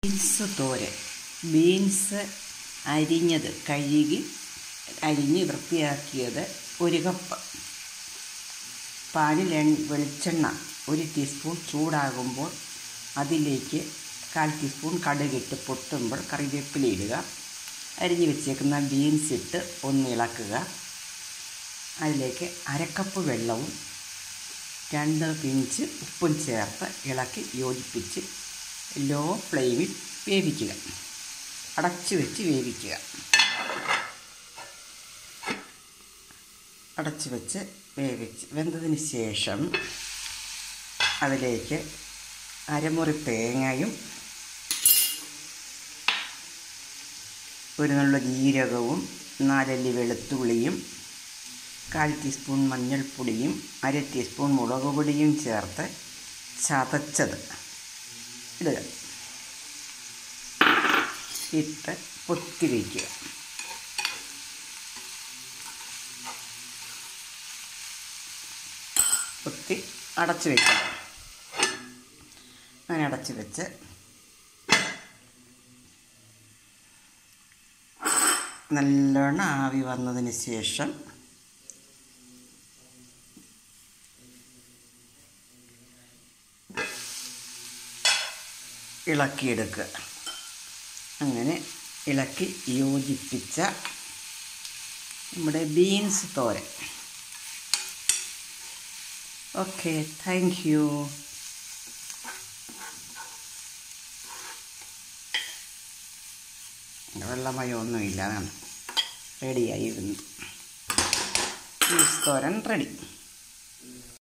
beans തോരൻ beans അരിഞ്ഞത് കഴുകി അരിഞ്ഞ് വൃത്തിയാക്കിയത് ഒരു കപ്പ് പാനിൽ എൺ വെളിച്ചെണ്ണ ഒരു ടീസ്പൂൺ ചൂടാകുമ്പോൾ അതിലേക്ക് കാൽ ടീസ്പൂൺ കടുകിട്ട് പൊട്ടുമ്പോൾ കറിവേപ്പില ഇടുക അരിഞ്ഞ് വെച്ചേക്കുന്ന ബീൻസ് ഇട്ട് ഒന്ന് ഇളക്കുക അതിലേക്ക് അരക്കപ്പ് വെള്ളവും രണ്ട് പിഞ്ച് ഉപ്പും ചേർത്ത് ഇളക്കി യോജിപ്പിച്ച് ലോ ഫ്ലെയിമിൽ വേവിക്കുക അടച്ചു വെച്ച് വേവിക്കുക അടച്ചു വെച്ച് വേവിച്ച് വെന്തതിന് ശേഷം അതിലേക്ക് അരമുറി തേങ്ങയും ഒരു നുള്ള ജീരകവും നാലല്ലി വെളുത്തുള്ളിയും കാൽ ടീസ്പൂൺ മഞ്ഞൾപ്പൊടിയും അര ടീസ്പൂൺ മുളക് പൊടിയും ചേർത്ത് ചതച്ചത് ഇടുക ഇട്ട് പൊത്തി വയ്ക്കുക പൊത്തി അടച്ചു വയ്ക്കുക അങ്ങനെ അടച്ചു വെച്ച് നല്ലോണം ആവി വന്നതിന് ശേഷം ഇളക്കിയെടുക്കുക അങ്ങനെ ഇളക്കി യോജിപ്പിച്ച നമ്മുടെ ബീൻസ് തോരൻ ഓക്കെ താങ്ക് യു വെള്ളമയമൊന്നുമില്ല അതാണ് റെഡിയായിരുന്നു ബീൻസ് തോരൻ റെഡി